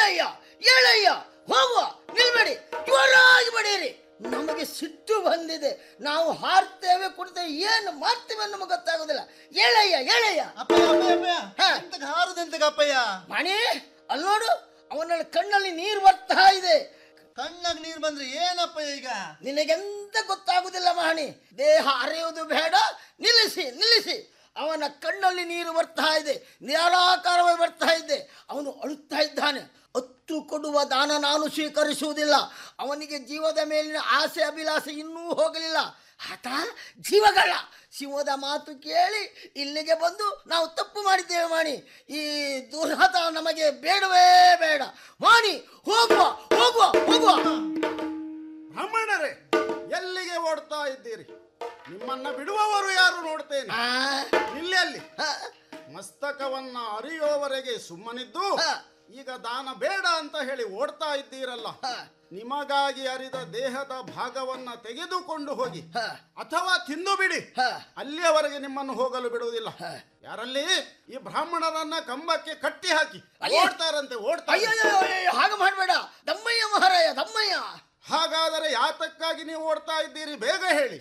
ಏಳಯ್ಯ ಏಳಯ್ಯ ಹೋಗುವ ನಿಲ್ಬೇಡಿ ಜೋರಾಗಿ ಬಡಿಯಿರಿ ನಮಗೆ ಸಿಟ್ಟು ಬಂದಿದೆ ನಾವು ಹಾರ್ತೇವೆ ಕೊಡ್ತೇವೆ ಏನು ಮಾಡ್ತೇವೆ ಅಂತ ನಮಗೆ ಗೊತ್ತಾಗೋದಿಲ್ಲ ಏಳಯ್ಯ ಏಳಯ್ಯ ಅಪ್ಪಯ್ಯ ಅಪ್ಪಯ್ಯ ಹಾ. ಅಪ್ಪಯ್ಯ ಎಂತಕ್ಕೆ ಹಾರುದೆಂತಕ್ಕೆ ಅಪ್ಪಯ್ಯ ಮಣಿ ಅಲ್ಲಿ ನೋಡು ಅವನ ಕಣ್ಣಲ್ಲಿ ನೀರು ಬರ್ತಾ ಇದೆ ಕಣ್ಣಾಗ ನೀರು ಬಂದ್ರೆ ಏನಪ್ಪಯ್ಯ ಈಗ ನಿನಗೆಂತ ಗೊತ್ತಾಗುದಿಲ್ಲ ಮಹಣಿ ದೇಹ ಅರೆಯುವುದು ಬೇಡ ನಿಲ್ಲಿಸಿ ನಿಲ್ಲಿಸಿ ಅವನ ಕಣ್ಣಲ್ಲಿ ನೀರು ಬರ್ತಾ ಇದೆ ನಿರಾಕಾರವಾಗಿ ಬರ್ತಾ ಇದೆ ಅವನು ಅಳುತ್ತಾ ಇದ್ದಾನೆ ಒತ್ತು ಕೊಡುವ ದಾನ ನಾನು ಸ್ವೀಕರಿಸುವುದಿಲ್ಲ ಅವನಿಗೆ ಜೀವದ ಮೇಲಿನ ಆಸೆ ಅಭಿಲಾಷೆ ಇನ್ನೂ ಹೋಗಲಿಲ್ಲ ಆತ ಜೀವಗಳ ಶಿವದ ಮಾತು ಕೇಳಿ ಇಲ್ಲಿಗೆ ಬಂದು ನಾವು ತಪ್ಪು ಮಾಡಿದ್ದೇವೆ ಮಾಣಿ ಈ ದುರ್ಹತ ನಮಗೆ ಬೇಡವೇ ಬೇಡ ಮಾಣಿ ಹೋಗುವ ಹೋಗುವ ಹೋಗುವ ಬ್ರಾಹ್ಮಣರೇ ಎಲ್ಲಿಗೆ ಓಡ್ತಾ ಇದ್ದೀರಿ ನಿಮ್ಮನ್ನ ಬಿಡುವವರು ಯಾರು ನೋಡ್ತೇನೆ ಆ, ಇಲ್ಲಿ ಅಲ್ಲಿ ಆ, ಮಸ್ತಕವನ್ನ ಅರಿಯೋವರೆಗೆ ಸುಮ್ಮನಿದ್ದು ಹ. ಈಗ ದಾನ ಬೇಡ ಅಂತ ಹೇಳಿ ಓಡ್ತಾ ಇದ್ದೀರಲ್ಲ ಹ. ನಿಮಗಾಗಿ ಅರಿದ ದೇಹದ ಭಾಗವನ್ನ ತೆಗೆದುಕೊಂಡು ಹೋಗಿ ಹ. ಅಥವಾ ತಿಂದು ಬಿಡಿ ಹ. ಅಲ್ಲಿಯವರೆಗೆ ನಿಮ್ಮನ್ನು ಹೋಗಲು ಬಿಡುವುದಿಲ್ಲ ಹ. ಯಾರಲ್ಲಿ ಈ ಬ್ರಾಹ್ಮಣರನ್ನ ಕಂಬಕ್ಕೆ ಕಟ್ಟಿ ಹಾಕಿ ಅಯ್ಯೋ. ಓಡ್ತಾರಂತೆ ಓಡ್ತಾ ಅಯ್ಯೋ ಅಯ್ಯೋ, ಅಯ್ಯೋ, ಹಾಗೆ ಮಾಡಬೇಡ ದಮ್ಮಯ್ಯ ಮಹಾರಾಯ ದಮ್ಮಯ್ಯ ಹಾಗಾದರೆ ಯಾತಕ್ಕಾಗಿ ನೀವು ಓಡ್ತಾ ಇದ್ದೀರಿ ಬೇಗ ಹೇಳಿ